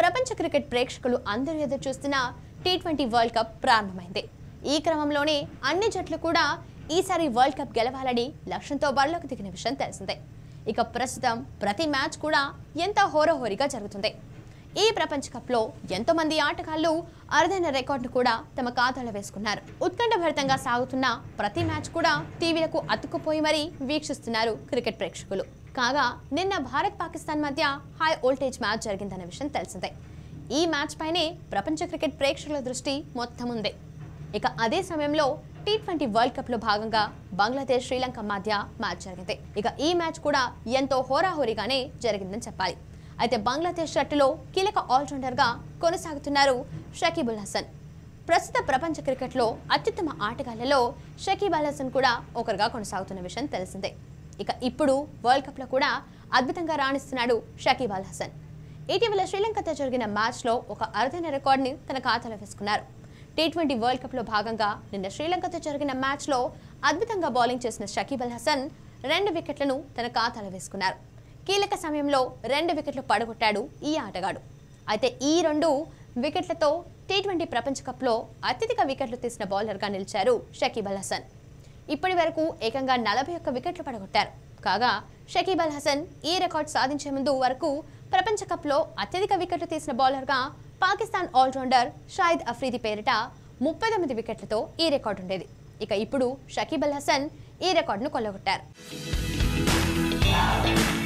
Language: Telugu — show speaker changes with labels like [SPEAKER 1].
[SPEAKER 1] ప్రపంచ క్రికెట్ ప్రేక్షకులు అందరూ ఎదురు చూస్తున్న టీ ట్వంటీ వరల్డ్ కప్ ప్రారంభమైంది ఈ క్రమంలోనే అన్ని జట్లు కూడా ఈసారి వరల్డ్ కప్ గెలవాలని లక్ష్యంతో బరిలోకి దిగిన విషయం తెలిసిందే ఇక ప్రస్తుతం ప్రతి మ్యాచ్ కూడా ఎంతో హోరహోరీగా జరుగుతుంది ఈ ప్రపంచ కప్లో ఎంతో మంది ఆటగాళ్లు అరుదైన రికార్డును కూడా తమ ఖాతాలో వేసుకున్నారు ఉత్కంఠభరితంగా సాగుతున్న ప్రతి మ్యాచ్ కూడా టీవీలకు అతుక్కుపోయి మరీ వీక్షిస్తున్నారు క్రికెట్ ప్రేక్షకులు కాగా నిన్న భారత్ పాకిస్తాన్ మధ్య హై వోల్టేజ్ మ్యాచ్ జరిగిందన్న విషయం తెలిసిందే ఈ మ్యాచ్ పైనే ప్రపంచ క్రికెట్ ప్రేక్షకుల దృష్టి మొత్తం ఉంది ఇక అదే సమయంలో టీ ట్వంటీ వరల్డ్ కప్ లో భాగంగా బంగ్లాదేశ్ శ్రీలంక మధ్య మ్యాచ్ జరిగింది ఇక ఈ మ్యాచ్ కూడా ఎంతో హోరాహోరీగానే జరిగిందని చెప్పాలి అయితే బంగ్లాదేశ్ జట్టులో కీలక ఆల్రౌండర్ గా కొనసాగుతున్నారు షకీబుల్ హసన్ ప్రస్తుత ప్రపంచ క్రికెట్లో అత్యుత్తమ ఆటగాళ్లలో షకీబ్ అల్ హసన్ కూడా ఒకరుగా కొనసాగుతున్న విషయం తెలిసిందే ఇక ఇప్పుడు వరల్డ్ కప్లో కూడా అద్భుతంగా రాణిస్తున్నాడు షకీబ్ అల్ హసన్ ఇటీవల శ్రీలంకతో జరిగిన మ్యాచ్లో ఒక అరుదైన రికార్డుని తన ఖాతాలో వేసుకున్నారు టీ ట్వంటీ వరల్డ్ కప్లో భాగంగా నిన్న శ్రీలంకతో జరిగిన మ్యాచ్లో అద్భుతంగా బౌలింగ్ చేసిన షకీబ్ అల్ హసన్ రెండు వికెట్లను తన ఖాతాలో వేసుకున్నారు కీలక సమయంలో రెండు వికెట్లు పడగొట్టాడు ఈ ఆటగాడు అయితే ఈ రెండు వికెట్లతో టీ ట్వంటీ ప్రపంచ కప్లో అత్యధిక వికెట్లు తీసిన బౌలర్గా నిలిచారు షకీబ్ అల్ హసన్ ఇప్పటి వరకు ఏకంగా నలభై ఒక్క వికెట్లు పడగొట్టారు కాగా షకీబ్ అల్ హసన్ ఈ రికార్డ్ సాధించే ముందు వరకు ప్రపంచ కప్లో అత్యధిక వికెట్లు తీసిన బౌలర్గా పాకిస్తాన్ ఆల్రౌండర్ షాయిద్ అఫ్రీది పేరిట ముప్పై తొమ్మిది వికెట్లతో ఈ రికార్డు ఉండేది ఇక ఇప్పుడు షకీబ్ అల్ హసన్ ఈ రికార్డును కొల్లగొట్టారు